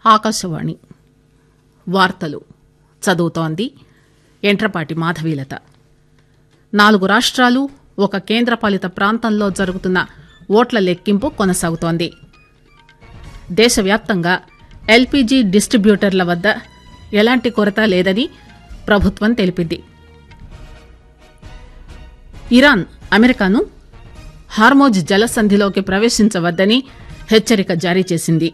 ఆకాశవాణి వార్తలు చదువుతోంది ఎంట్రపాటి మాధవీలత నాలుగు రాష్ట్రాలు ఒక కేంద్రపాలిత ప్రాంతంలో జరుగుతున్న ఓట్ల లెక్కింపు కొనసాగుతోంది దేశవ్యాప్తంగా ఎల్పీజీ డిస్టిబ్యూటర్ల వద్ద ఎలాంటి కొరత లేదని ప్రభుత్వం తెలిపింది ఇరాన్ అమెరికాను హార్మోజ్ జలసంధిలోకి ప్రవేశించవద్దని హెచ్చరిక జారీ చేసింది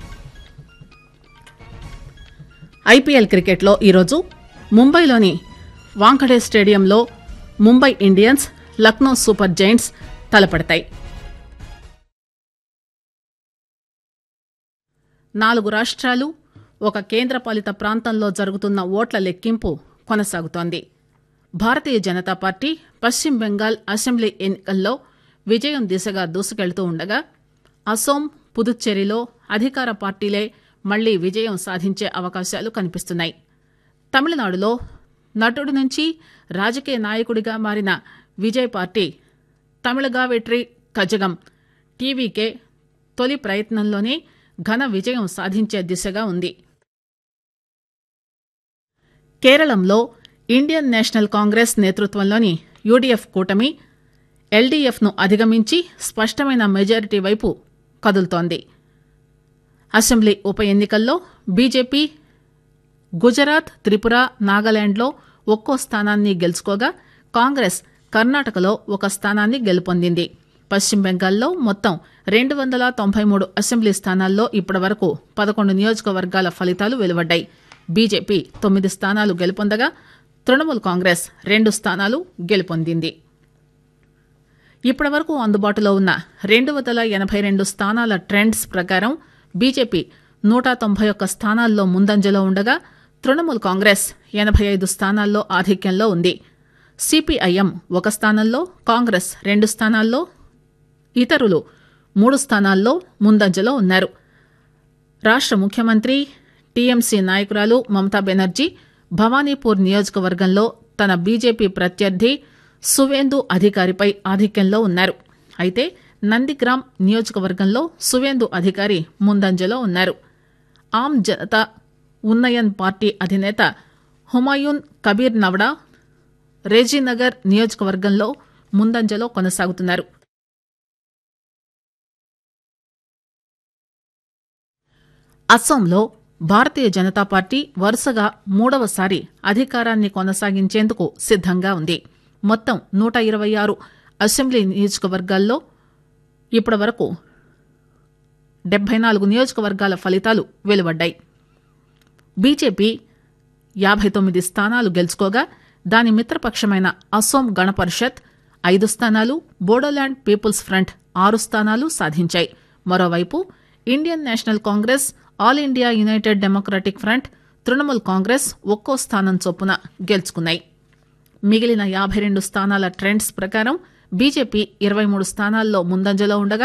ఐపీఎల్ క్రికెట్లో ఈరోజు ముంబైలోని వాంఖడే స్టేడియంలో Mumbai Indians Lucknow Super Giants తలపడతాయి నాలుగు రాష్ట్రాలు ఒక కేంద్రపాలిత ప్రాంతంలో జరుగుతున్న ఓట్ల లెక్కింపు కొనసాగుతోంది భారతీయ జనతా పార్టీ పశ్చిమ బెంగాల్ అసెంబ్లీ ఎన్నికల్లో విజయం దిశగా దూసుకెళ్తూ ఉండగా అసోం పుదుచ్చేరిలో అధికార పార్టీలే మళ్లీ విజయం సాధించే అవకాశాలు కనిపిస్తున్నాయి తమిళనాడులో నటుడి నుంచి రాజకీయ నాయకుడిగా మారిన విజయ్ పార్టీ తమిళగా వెట్రి కజగం టీవీకే తొలి ప్రయత్నంలోనే ఘన విజయం సాధించే దిశగా ఉంది కేరళంలో ఇండియన్ నేషనల్ కాంగ్రెస్ నేతృత్వంలోని యూడీఎఫ్ కూటమి ఎల్డీఎఫ్ను అధిగమించి స్పష్టమైన మెజారిటీ వైపు కదులుతోంది అసెంబ్లీ ఉప ఎన్నికల్లో బీజేపీ గుజరాత్ త్రిపుర నాగాలాండ్లో ఒక్కో స్థానాన్ని గెలుచుకోగా కాంగ్రెస్ కర్ణాటకలో ఒక స్థానాన్ని గెలుపొందింది పశ్చిమ బెంగాల్లో మొత్తం రెండు వందల తొంభై మూడు అసెంబ్లీ స్థానాల్లో ఇప్పటివరకు పదకొండు నియోజకవర్గాల ఫలితాలు వెలువడ్డాయి బీజేపీ తొమ్మిది స్థానాలు గెలుపొందగా తృణమూల్ కాంగ్రెస్ రెండు స్థానాలు గెలుపొందింది ఇప్పటివరకు అందుబాటులో ఉన్న రెండు వందల ఎనభై రెండు స్థానాల ట్రెండ్స్ ప్రకారం బీజేపీ నూట తొంభై ఒక్క స్థానాల్లో ముందంజలో ఉండగా తృణమూల్ కాంగ్రెస్ ఎనభై ఐదు స్థానాల్లో ఆధిక్యంలో ఉంది సిపిఐఎం ఒక స్థానంలో కాంగ్రెస్ రెండు స్థానాల్లో ఇతరులు మూడు స్థానాల్లో ముందంజలో ఉన్నారు రాష్ట ముఖ్యమంత్రి టీఎంసీ నాయకురాలు మమతా బెనర్జీ భవానీపూర్ నియోజకవర్గంలో తన బీజేపీ ప్రత్యర్థి సువేందు అధికారిపై ఆధిక్యంలో ఉన్నారు అయితే నందిగ్రామ్ నియోజకవర్గంలో సువేందు అధికారి ముందంజలో ఉన్నారు ఆమ్ జనతా ఉన్నయన్ పార్టీ అధినేత హుమాయూన్ కబీర్ నవడా రేజీనగర్ నియోజకవర్గంలో ముందంజలో కొనసాగుతున్నారు అస్సాంలో భారతీయ జనతా పార్టీ వరుసగా మూడవసారి అధికారాన్ని కొనసాగించేందుకు సిద్దంగా ఉంది మొత్తం నూట ఇరవై ఆరు అసెంబ్లీ నియోజకవర్గాల్లో ఇప్పటి వరకు డెబ్బై నాలుగు నియోజకవర్గాల ఫలితాలు వెలువడ్డాయి బీజేపీ యాభై తొమ్మిది స్థానాలు గెలుచుకోగా దాని మిత్రపక్షమైన అసోం గణపరిషత్ ఐదు స్థానాలు బోడోల్యాండ్ పీపుల్స్ ఫ్రంట్ ఆరు స్థానాలు సాధించాయి మరోవైపు Indian National Congress All India United Democratic Front Trinamool Congress ఒక్కో స్థానం చొప్పున గెలుచుకున్నాయి మిగిలిన యాభై రెండు స్థానాల ట్రెండ్స్ ప్రకారం బీజేపీ ఇరవై మూడు స్థానాల్లో ముందంజలో ఉండగా